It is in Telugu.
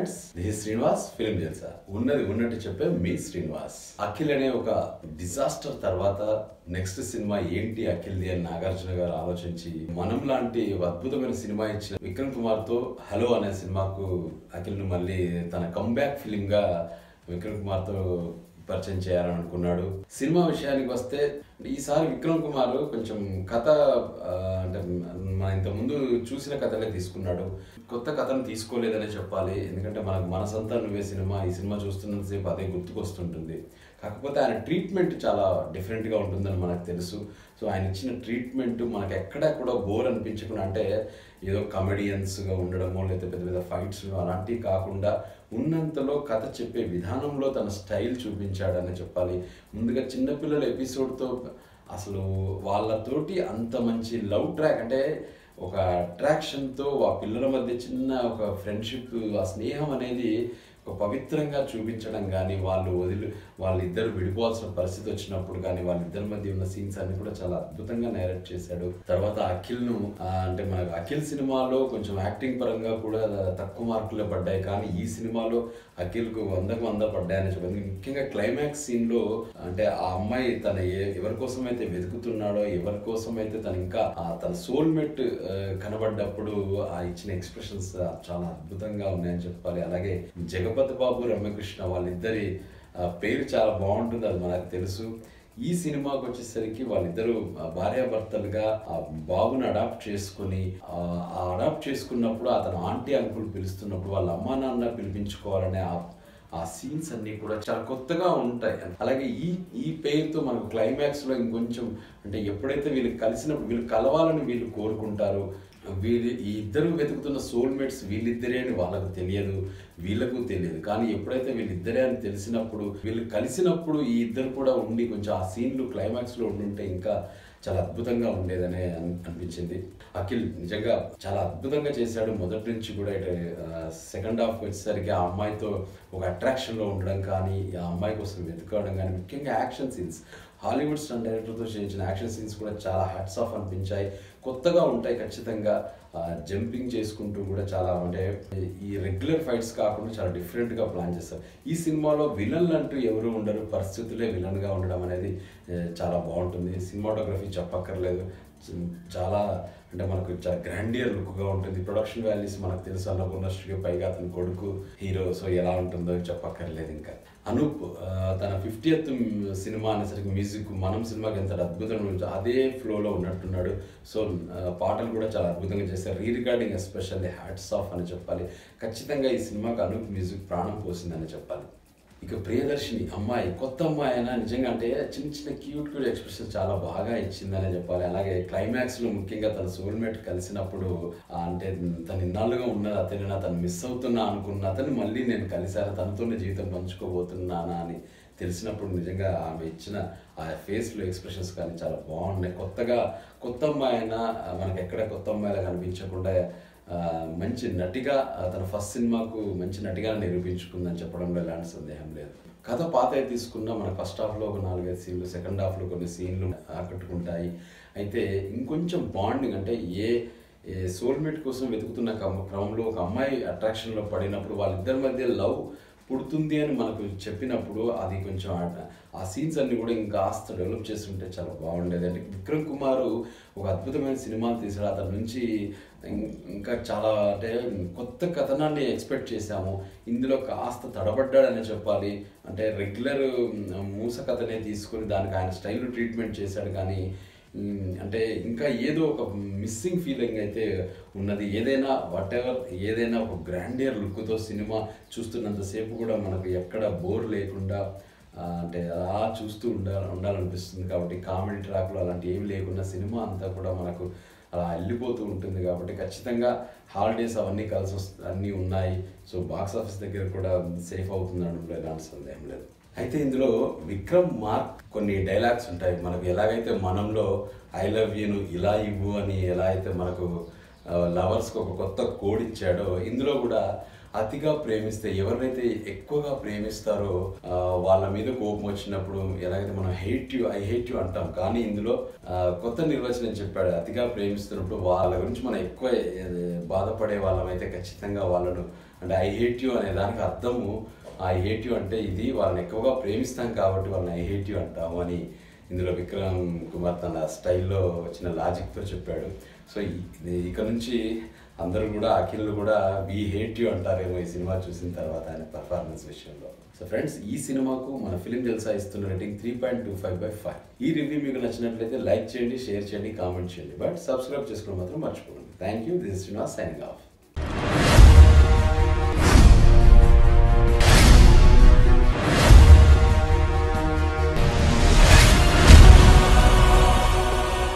friends this Srinivas film Jalsa ఉన్నది ఉన్నట్టు చెప్పే మీ శ్రీనివాస్ అఖిల్ అనే ఒక డిజాస్టర్ తర్వాత నెక్స్ట్ సినిమా ఏంటి అఖిల్ది అని నాగార్జున గారు ఆలోచించి మనం లాంటి అద్భుతమైన సినిమా ఇచ్చిన విక్రమ్ కుమార్ తో హలో అనే సినిమాకు అఖిల్ ను మళ్ళీ తన కంబ్యాక్ ఫిలిం గా విక్రమ్ కుమార్ తో పరిచయం చేయాలని అనుకున్నాడు సినిమా విషయానికి వస్తే ఈసారి విక్రమ్ కుమార్ కొంచెం కథ ఆ, అంటే మన ఇంత ముందు చూసిన కథలే తీసుకున్నాడు కొత్త కథను తీసుకోలేదనే చెప్పాలి ఎందుకంటే మనకు మనసంతా నువ్వే సినిమా ఈ సినిమా చూస్తున్నంతసేపు అదే గుర్తుకొస్తుంటుంది కాకపోతే ఆయన ట్రీట్మెంట్ చాలా డిఫరెంట్గా ఉంటుందని మనకు తెలుసు సో ఆయన ఇచ్చిన ట్రీట్మెంట్ మనకు ఎక్కడ కూడా బోర్ అనిపించకుండా అంటే ఏదో కమెడియన్స్గా ఉండడమో లేదా పెద్ద పెద్ద ఫైట్స్ అలాంటివి కాకుండా ఉన్నంతలో కథ చెప్పే విధానంలో తన స్టైల్ చూపించాడని చెప్పాలి ముందుగా చిన్నపిల్లల ఎపిసోడ్తో అసలు వాళ్ళతోటి అంత మంచి లవ్ ట్రాక్ అంటే ఒక అట్రాక్షన్తో ఆ పిల్లల మధ్య చిన్న ఒక ఫ్రెండ్షిప్ ఆ స్నేహం అనేది ఒక పవిత్రంగా చూపించడం కానీ వాళ్ళు వదిలి వాళ్ళిద్దరు విడిపోవాల్సిన పరిస్థితి వచ్చినప్పుడు కానీ వాళ్ళిద్దరి మధ్య ఉన్న సీన్స్ అన్ని కూడా చాలా అద్భుతంగా నేరేట్ చేశాడు తర్వాత అఖిల్ను ఆ, అంటే మనకు అఖిల్ సినిమాలో కొంచెం యాక్టింగ్ పరంగా కూడా తక్కువ మార్కులే పడ్డాయి కానీ ఈ సినిమాలో అఖిల్కు వందకు వంద పడ్డాయని చెప్పాలి ముఖ్యంగా క్లైమాక్స్ సీన్లో అంటే ఆ అమ్మాయి తన ఏ- ఎవరి కోసం అయితే వెతుకుతున్నాడో ఎవరి కోసం అయితే తను ఇంకా ఆ తన సోల్మేట్ కనబడ్డప్పుడు ఆ ఇచ్చిన ఎక్స్ప్రెషన్స్ చాలా అద్భుతంగా ఉన్నాయని చెప్పాలి అలాగే జగపతి బాబు రమ్యకృష్ణ వాళ్ళిద్దరి ఆ, పేరు చాలా బాగుంటుంది అది మనకు తెలుసు ఈ సినిమాకి వచ్చేసరికి వాళ్ళిద్దరూ ఆ, భార్యాభర్తలుగా ఆ బాబుని అడాప్ట్ చేసుకుని ఆ అడాప్ట్ చేసుకున్నప్పుడు అతను ఆంటీ అంకుల్ పిలుస్తున్నప్పుడు వాళ్ళ అమ్మా నాన్న పిలిపించుకోవాలనే ఆ ఆ సీన్స్ అన్ని కూడా చాలా కొత్తగా ఉంటాయి అలాగే ఈ ఈ పేరుతో మనకు క్లైమాక్స్ లో ఇంకొంచెం అంటే ఎప్పుడైతే వీళ్ళు కలిసినప్పుడు వీళ్ళు కలవాలని వీళ్ళు కోరుకుంటారు వీళ్ళు ఈ ఇద్దరు వెతుకుతున్న సోల్మేట్స్ వీళ్ళిద్దరే అని వాళ్ళకు తెలియదు వీళ్ళకు తెలియదు కానీ ఎప్పుడైతే వీళ్ళిద్దరే అని తెలిసినప్పుడు వీళ్ళు కలిసినప్పుడు ఈ ఇద్దరు కూడా ఉండి కొంచెం ఆ సీన్లు క్లైమాక్స్ లో ఉండుంటే ఇంకా చాలా అద్భుతంగా ఉండేదనే అన్- అనిపించింది అఖిల్ నిజంగా చాలా అద్భుతంగా చేశాడు మొదటి నుంచి కూడా ఇటు సెకండ్ హాఫ్ వచ్చేసరికి ఆ అమ్మాయితో ఒక అట్రాక్షన్లో ఉండడం కానీ ఆ అమ్మాయి కోసం వెతుకోవడం కానీ ముఖ్యంగా యాక్షన్ సీన్స్ హాలీవుడ్ స్టార్ డైరెక్టర్తో చేయించిన యాక్షన్ సీన్స్ కూడా చాలా హ్యాట్స్ ఆఫ్ అనిపించాయి కొత్తగా ఉంటాయి ఖచ్చితంగా జంపింగ్ చేసుకుంటూ కూడా చాలా అంటే ఈ రెగ్యులర్ ఫైట్స్ కాకుండా చాలా డిఫరెంట్గా ప్లాన్ చేస్తారు ఈ సినిమాలో విలన్లు అంటూ ఎవరు ఉండరు పరిస్థితులే విలన్గా ఉండడం అనేది ఏ, చాలా బాగుంటుంది సినిమాటోగ్రఫీ చెప్పక్కర్లేదు చ- చాలా అంటే మనకు చాలా గ్రాండియర్ లుక్గా ఉంటుంది ప్రొడక్షన్ వాల్యూస్ మనకు తెలుసు అన్నపూర్ణ స్టూడియో పైగా అతని కొడుకు హీరో సో ఎలా ఉంటుందో చెప్పక్కర్లేదు ఇంకా అనూప్ ఆ, తన ఫిఫ్టీయత్ సినిమా అనేసరికి మ్యూజిక్ మనం సినిమాకి ఎంత అద్భుతంగా ఉంటుందో అదే ఫ్లోలో ఉన్నట్టున్నాడు సో ఆ, పాటలు కూడా చాలా అద్భుతంగా చేశారు re recording especially hats off అని చెప్పాలి ఖచ్చితంగా ఈ సినిమాకి అనూప్ మ్యూజిక్ ప్రాణం పోసిందని చెప్పాలి ఇక ప్రియదర్శిని అమ్మాయి కొత్త అమ్మాయి అయినా నిజంగా అంటే చిన్న చిన్న క్యూట్ క్యూట్ ఎక్స్ప్రెషన్ చాలా బాగా ఇచ్చిందనే చెప్పాలి అలాగే క్లైమాక్స్ లో ముఖ్యంగా తన సోల్మేట్ కలిసినప్పుడు ఆ అంటే తను ఇన్నాళ్ళుగా ఉన్నది అతను తను మిస్ అవుతున్నా అనుకున్న అతను మళ్ళీ నేను కలిశాను తనతోనే జీవితం పంచుకోబోతున్నానా అని తెలిసినప్పుడు నిజంగా ఆమె ఇచ్చిన ఆ ఫేస్లో ఎక్స్ప్రెషన్స్ కానీ చాలా బాగున్నాయి కొత్తగా కొత్త అమ్మాయి అయినా ఆ, మనకి ఎక్కడ కొత్త అమ్మాయిలా కనిపించకుండా ఆ, మంచి నటిగా ఆ, తన ఫస్ట్ సినిమాకు మంచి నటిగా నిరూపించుకుందని చెప్పడంలో ఎలాంటి సందేహం లేదు కథ పాత తీసుకున్న మన ఫస్ట్ హాఫ్లో ఒక నాలుగైదు సీన్లు సెకండ్ హాఫ్లో కొన్ని సీన్లు ఆకట్టుకుంటాయి అయితే ఇంకొంచెం బాండింగ్ అంటే ఏ ఏ సోల్మేట్ కోసం వెతుకుతున్న క్రమ- క్రమంలో ఒక అమ్మాయి అట్రాక్షన్లో పడినప్పుడు వాళ్ళిద్దరి మధ్య లవ్ పుడుతుంది అని మనకు చెప్పినప్పుడు అది కొంచెం ఆ- ఆ సీన్స్ అన్ని కూడా ఇంకా కాస్త డెవలప్ చేస్తుంటే చాలా బాగుండేది అంటే విక్రమ్ కుమార్ ఒక అద్భుతమైన సినిమా తీసాడు అతని నుంచి ఇం- ఇంకా చాలా అంటే కొత్త కథనాన్ని ఎక్స్పెక్ట్ చేశాము ఇందులో కాస్త తడబడ్డాడని చెప్పాలి అంటే రెగ్యులర్ మూస కథనే తీసుకొని దానికి ఆయన స్టైల్ ట్రీట్మెంట్ చేశాడు కానీ ఉమ్, అంటే ఇంకా ఏదో ఒక మిస్సింగ్ ఫీలింగ్ అయితే ఉన్నది ఏదైనా వాట్ ఎవర్ ఏదైనా ఒక గ్రాండియర్ లుక్తో సినిమా చూస్తున్నంతసేపు కూడా మనకు ఎక్కడ బోర్ లేకుండా ఆ, అంటే అలా చూస్తూ ఉండాలి ఉండాలనిపిస్తుంది కాబట్టి కామెడీ ట్రాక్లు అలాంటి ఏమి లేకుండా సినిమా అంతా కూడా మనకు అలా వెళ్ళిపోతూ ఉంటుంది కాబట్టి ఖచ్చితంగా హాలిడేస్ అవన్నీ కలిసి వస్తు అన్నీ ఉన్నాయి సో బాక్స్ ఆఫీస్ దగ్గర కూడా సేఫ్ అవుతుంది అనడంలో ఎలాంటి సందేహం లేదు అయితే ఇందులో విక్రమ్ మార్క్ కొన్ని డైలాగ్స్ ఉంటాయి మనకు ఎలాగైతే మనంలో ఐ లవ్ యూను ఇలా ఇవ్వు అని ఎలా అయితే మనకు లవర్స్కి ఒక కొత్త కోడ్ ఇచ్చాడో ఇందులో కూడా అతిగా ప్రేమిస్తే ఎవరినైతే ఎక్కువగా ప్రేమిస్తారో ఆ, వాళ్ళ మీద కోపం వచ్చినప్పుడు ఎలాగైతే మనం hate you I hate you అంటాం కానీ ఇందులో ఆ, కొత్త నిర్వచనం చెప్పాడు అతిగా ప్రేమిస్తున్నప్పుడు వాళ్ళ గురించి మనం ఎక్కువ ఏ, బాధపడే వాళ్ళమైతే ఖచ్చితంగా వాళ్ళను అంటే ఐ హేట్ యు అనే దానికి అర్థము ఐ హేట్ యు అంటే ఇది వాళ్ళని ఎక్కువగా ప్రేమిస్తాం కాబట్టి వాళ్ళని ఐ హేట్ యు అంటాము అని ఇందులో విక్రమ్ కుమార్ తన స్టైల్లో వచ్చిన లాజిక్తో చెప్పాడు సో ఇ- ఇక నుంచి అందరూ కూడా అఖిల్ కూడా వీ హేట్ యూ అంటారేమో ఈ సినిమా చూసిన తర్వాత ఆయన పర్ఫార్మెన్స్ విషయంలో సో ఫ్రెండ్స్ ఈ సినిమాకు మన ఫిలిం తెలుసా ఇస్తున్న rating three point two five by five ఈ రివ్యూ మీకు నచ్చినట్లయితే లైక్ చేయండి షేర్ చేయండి కామెంట్ చేయండి బట్ సబ్స్క్రైబ్ చేసుకోవడం మాత్రం మర్చిపోకండి thank you this Srinivas signing of